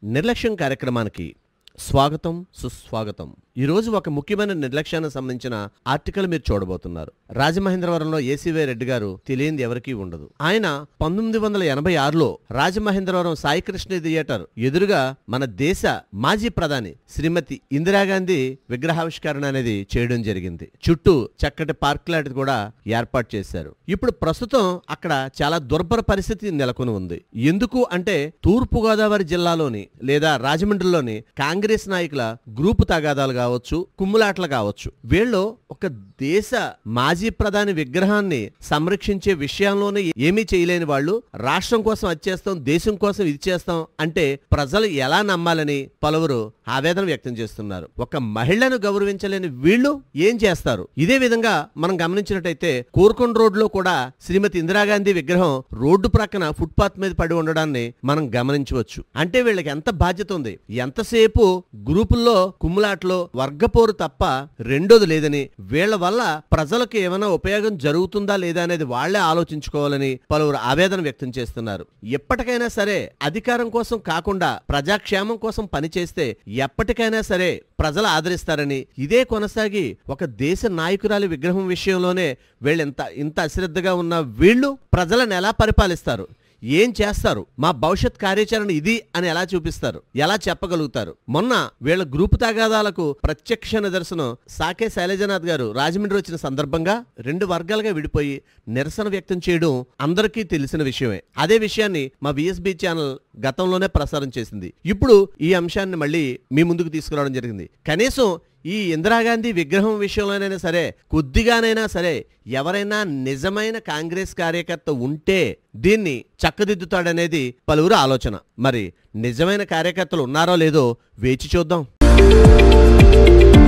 నిర్లక్ష్యం కార్యక్రమానికి స్వాగతం సుస్వాగతం ఈ రోజు ఒక ముఖ్యమైన నిర్లక్ష్యానికి సంబంధించిన ఆర్టికల్ మీరు చూడబోతున్నారు రాజమహేంద్రవరంలో ఏసీవై రెడ్డి గారు తెలియంది ఎవరికీ ఉండదు ఆయన పంతొమ్మిది వందల ఎనభై ఆరులో రాజమహేంద్రవరం సాయికృష్ణ థియేటర్ ఎదురుగా మన దేశ మాజీ ప్రధాని శ్రీమతి ఇందిరాగాంధీ విగ్రహావిష్కరణ అనేది చేయడం జరిగింది చుట్టూ చక్కటి పార్క్ లాంటిది కూడా ఏర్పాటు చేశారు ఇప్పుడు ప్రస్తుతం అక్కడ చాలా దుర్భర పరిస్థితి నెలకొని ఉంది ఎందుకు అంటే తూర్పు గోదావరి జిల్లాలోని లేదా రాజమండ్రిలోని కాంగ్రెస్ నాయకుల గ్రూపు తగాదాలు కావచ్చు కుమ్ములాటలు కావచ్చు వీళ్ళు ఒక దేశ మాజీ ప్రధాని విగ్రహాన్ని సంరక్షించే విషయంలోనే ఏమీ చేయలేని వాళ్ళు రాష్ట్రం కోసం అది చేస్తాం దేశం కోసం ఇది చేస్తాం అంటే ప్రజలు ఎలా నమ్మాలని పలువురు ఆవేదన వ్యక్తం చేస్తున్నారు ఒక మహిళను గౌరవించలేని వీళ్ళు ఏం చేస్తారు ఇదే విధంగా మనం గమనించినట్టయితే కోరుకొండ రోడ్ లో కూడా శ్రీమతి ఇందిరాగాంధీ విగ్రహం రోడ్డు ప్రక్కన ఫుట్పాత్ మీద పడి ఉండడాన్ని మనం గమనించవచ్చు అంటే వీళ్ళకి ఎంత బాధ్యత ఉంది ఎంతసేపు గ్రూపుల్లో కుమ్ములాట్లో వర్గపోరు తప్ప రెండోది లేదని వీళ్ళ వల్ల ప్రజలకు ఏమైనా ఉపయోగం జరుగుతుందా లేదా అనేది వాళ్లే ఆలోచించుకోవాలని పలువురు ఆవేదన వ్యక్తం చేస్తున్నారు ఎప్పటికైనా సరే అధికారం కోసం కాకుండా ప్రజాక్షేమం కోసం పనిచేస్తే ఎప్పటికైనా సరే ప్రజలు ఆదరిస్తారని ఇదే కొనసాగి ఒక దేశ నాయకురాలి విగ్రహం విషయంలోనే వీళ్ళు ఇంత ఇంత అశ్రద్ధగా ఉన్న వీళ్ళు ప్రజలను ఎలా పరిపాలిస్తారు ఏం చేస్తారు మా భవిష్యత్ కార్యాచరణ ఇది అని ఎలా చూపిస్తారు ఎలా చెప్పగలుగుతారు మొన్న వీళ్ళ గ్రూపు తగాదాలకు ప్రత్యక్ష నిదర్శనం సాకే శైలజనాథ్ గారు రాజమండ్రి వచ్చిన సందర్భంగా రెండు వర్గాలుగా విడిపోయి నిరసన వ్యక్తం చేయడం అందరికీ తెలిసిన విషయమే అదే విషయాన్ని మా విఎస్బి ఛానల్ గతంలోనే ప్రసారం చేసింది ఇప్పుడు ఈ అంశాన్ని మళ్ళీ మీ ముందుకు తీసుకురావడం జరిగింది కనీసం ఈ ఇందిరాగాంధీ విగ్రహం విషయంలోనైనా సరే కొద్దిగానైనా సరే ఎవరైనా నిజమైన కాంగ్రెస్ కార్యకర్త ఉంటే దీన్ని చక్కదిద్దుతాడనేది పలువురు ఆలోచన మరి నిజమైన కార్యకర్తలు ఉన్నారో లేదో వేచి చూద్దాం